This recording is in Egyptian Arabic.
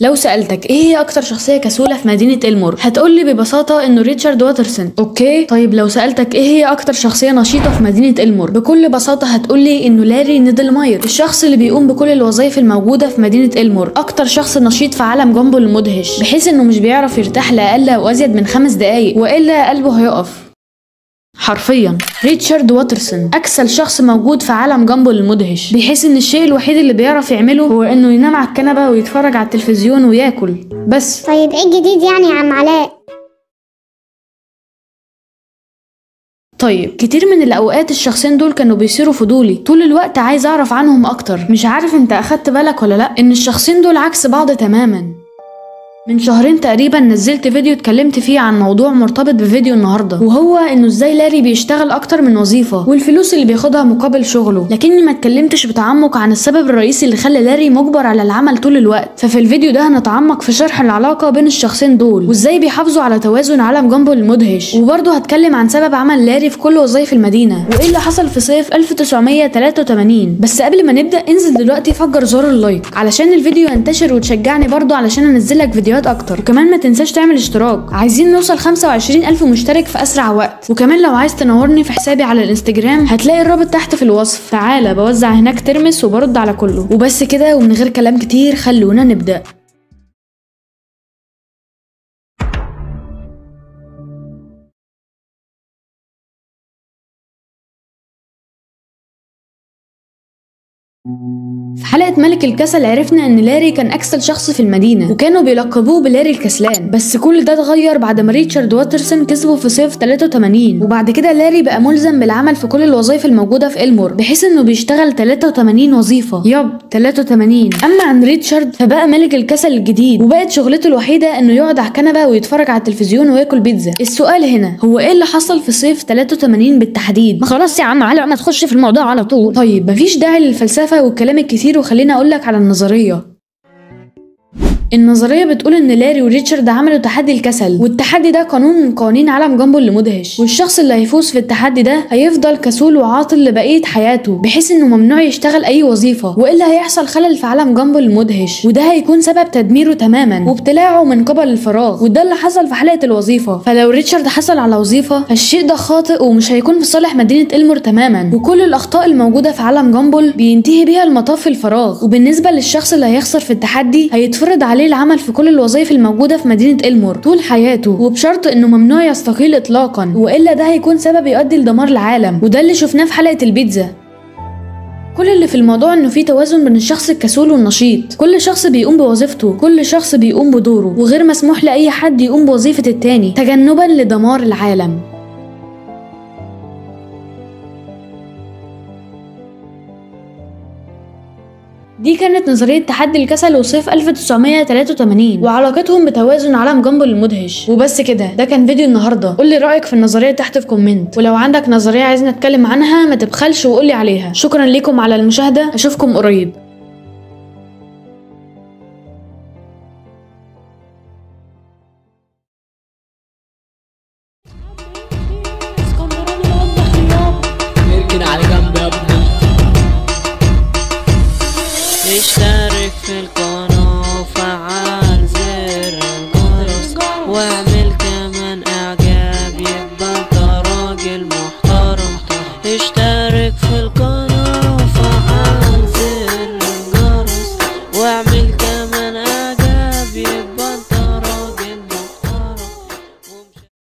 لو سألتك ايه هي اكتر شخصية كسولة في مدينة إلمور هتقولي ببساطة انه ريتشارد واترسون اوكي طيب لو سألتك ايه هي اكتر شخصية نشيطة في مدينة إلمور بكل بساطة هتقولي انه لاري نيدلماير الشخص اللي بيقوم بكل الوظائف الموجودة في مدينة إلمور اكتر شخص نشيط في عالم جامبل المدهش بحيث انه مش بيعرف يرتاح لأقل او ازيد من خمس دقايق والا قلبه هيقف حرفيا ريتشارد واترسون اكسل شخص موجود في عالم جامبل المدهش بيحس ان الشيء الوحيد اللي بيعرف يعمله هو انه ينام على الكنبه ويتفرج على التلفزيون وياكل بس طيب ايه الجديد يعني يا عم علاء طيب كتير من الاوقات الشخصين دول كانوا بيصيروا فضولي طول الوقت عايز اعرف عنهم اكتر مش عارف انت اخدت بالك ولا لا ان الشخصين دول عكس بعض تماما من شهرين تقريبا نزلت فيديو اتكلمت فيه عن موضوع مرتبط بفيديو النهارده وهو انه ازاي لاري بيشتغل اكتر من وظيفه والفلوس اللي بياخدها مقابل شغله لكني ما اتكلمتش بتعمق عن السبب الرئيسي اللي خلى لاري مجبر على العمل طول الوقت ففي الفيديو ده هنتعمق في شرح العلاقه بين الشخصين دول وازاي بيحافظوا على توازن عالم جامبل المدهش وبرضه هتكلم عن سبب عمل لاري في كل وظائف المدينه وايه اللي حصل في صيف 1983 بس قبل ما نبدا انزل دلوقتي فجر زر اللايك علشان الفيديو ينتشر وتشجعني برضه علشان انزلك فيديوهات اكتر وكمان ما تنساش تعمل اشتراك عايزين نوصل 25 الف مشترك في اسرع وقت وكمان لو عايز تنورني في حسابي على الانستجرام هتلاقي الرابط تحت في الوصف تعالى بوزع هناك ترمس وبرد على كله وبس كده ومن غير كلام كتير خلونا نبدا في حلقة ملك الكسل عرفنا ان لاري كان اكسل شخص في المدينة وكانوا بيلقبوه بلاري الكسلان بس كل ده اتغير بعد ما ريتشارد واترسون كسبه في صيف 83 وبعد كده لاري بقى ملزم بالعمل في كل الوظائف الموجودة في إلمور بحيث انه بيشتغل 83 وظيفة يب 83 اما عن ريتشارد فبقى ملك الكسل الجديد وبقت شغلته الوحيدة انه يقعد على الكنبة ويتفرج على التلفزيون وياكل بيتزا السؤال هنا هو ايه اللي حصل في صيف 83 بالتحديد ما خلاص يا عم علاء ما تخش في الموضوع على طول طيب مفيش داعي للفلسفة والكلام الكتير وخليني أقولك على النظرية النظرية بتقول إن لاري وريتشارد عملوا تحدي الكسل والتحدي ده قانون من قوانين عالم جامبل اللي مدهش والشخص اللي هيفوز في التحدي ده هيفضل كسول وعاطل لبقية حياته بحيث إنه ممنوع يشتغل أي وظيفة وإلا هيحصل خلل في عالم جامبل المدهش وده هيكون سبب تدميره تماما وابتلاعه من قبل الفراغ وده اللي حصل في حلقة الوظيفة فلو ريتشارد حصل على وظيفة فالشيء ده خاطئ ومش هيكون في صالح مدينة إلمور تماما وكل الأخطاء الموجودة في عالم جامبل بينتهي بيها المطاف في الفراغ وبالنسبة للشخص اللي هيخسر في التحدي هيتفرض عليه العمل في كل الوظائف الموجودة في مدينة إلمور طول حياته وبشرط إنه ممنوع يستقيل إطلاقا وإلا ده هيكون سبب يؤدي لدمار العالم وده اللي شفناه في حلقة البيتزا كل اللي في الموضوع انه في توازن بين الشخص الكسول والنشيط كل شخص بيقوم بوظيفته كل شخص بيقوم بدوره وغير مسموح لاي حد يقوم بوظيفة التاني تجنبا لدمار العالم دي كانت نظرية تحدي الكسل وصيف 1983 وعلاقتهم بتوازن عالم جامبل المدهش وبس كده ده كان فيديو النهارده قول لي رأيك في النظرية تحت في كومنت ولو عندك نظرية عايزني اتكلم عنها ما تبخلش وقول لي عليها شكرا ليكم على المشاهدة اشوفكم قريب اركن على جنب يا ابني اشترك في القناة